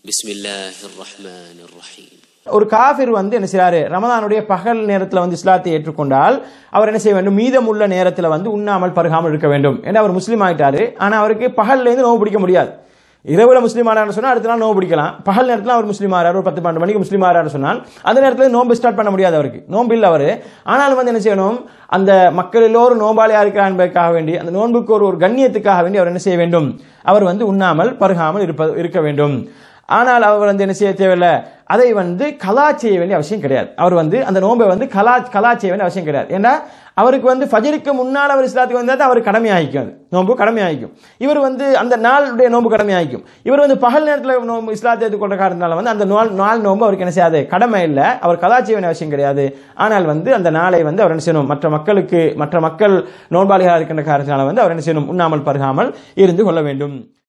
بسم الله الرحمن الرحيم ஒரு காஃபிர் வந்து என்ன செய்றாரு ரமதானுடைய பகல் நேரத்தில் வந்து இஸ்லாத்தை ஏற்றுக்கொண்டால் அவர் என்ன செய்ய வேண்டும் மீதமுள்ள நேரத்தில் வந்து உண்ணாமல் பருகாமல் இருக்க வேண்டும் ஏன்னா அவர் முஸ்லீம் ஆயிட்டாரு ஆனால் அவருக்கு பகல்லேருந்து நோவு பிடிக்க முடியாது இரவுல முஸ்லீம் ஆறாரு சொன்னால் அடுத்த நாள் நோவு பிடிக்கலாம் பகல் நேரத்தில் அவர் முஸ்லீம் ஆறாரு ஒரு பத்து பன்னெண்டு மணிக்கு முஸ்லீம் ஆறாரு சொன்னால் அந்த நேரத்தில் நோன்பு ஸ்டார்ட் பண்ண முடியாது அவருக்கு நோன்பு இல்லை அவர் ஆனாலும் வந்து என்ன செய்யணும் அந்த மக்கள் எல்லோரும் நோம்பாளியா இருக்கிறார் என்பதற்காக வேண்டி அந்த நோன்புக்கு ஒரு ஒரு கண்ணியத்துக்காக வேண்டி அவர் என்ன செய்ய வேண்டும் அவர் வந்து உண்ணாமல் பருகாமல் இருப்ப இருக்க வேண்டும் ஆனால் அவர் வந்து என்ன செய்ய தேவையில்லை அதை வந்து கலா செய்ய வேண்டிய அவசியம் கிடையாது அவர் வந்து அந்த நோன்பை வந்து கலா கலா செய்ய வேண்டிய அவசியம் கிடையாது ஏன்னா அவருக்கு வந்து ஃபஜருக்கு முன்னால் அவர் இஸ்லாத்துக்கு வந்தால் தான் அவர் கடமையாகிக்கும் அது நோன்பு கடமையாகிக்கும் இவர் வந்து அந்த நாளுடைய நோன்பு கடமையாகிக்கும் இவர் வந்து பகல் நேரத்தில் நோன்பு இஸ்லாத்தை ஏற்றுக்கொண்ட காரணத்தினால வந்து அந்த நாள் நாள் நோன்பு அவருக்கு என்ன செய்யாது கடமை இல்லை அவர் கலா செய்ய வேண்டிய அவசியம் கிடையாது ஆனால் வந்து அந்த நாளை வந்து அவர் என்ன செய்யணும் மற்ற மக்களுக்கு மற்ற மக்கள் நோன்பாளிகளாக இருக்கின்ற காரணத்தினால வந்து அவர் என்ன செய்யணும் உண்ணாமல் பருகாமல் இருந்து கொள்ள வேண்டும்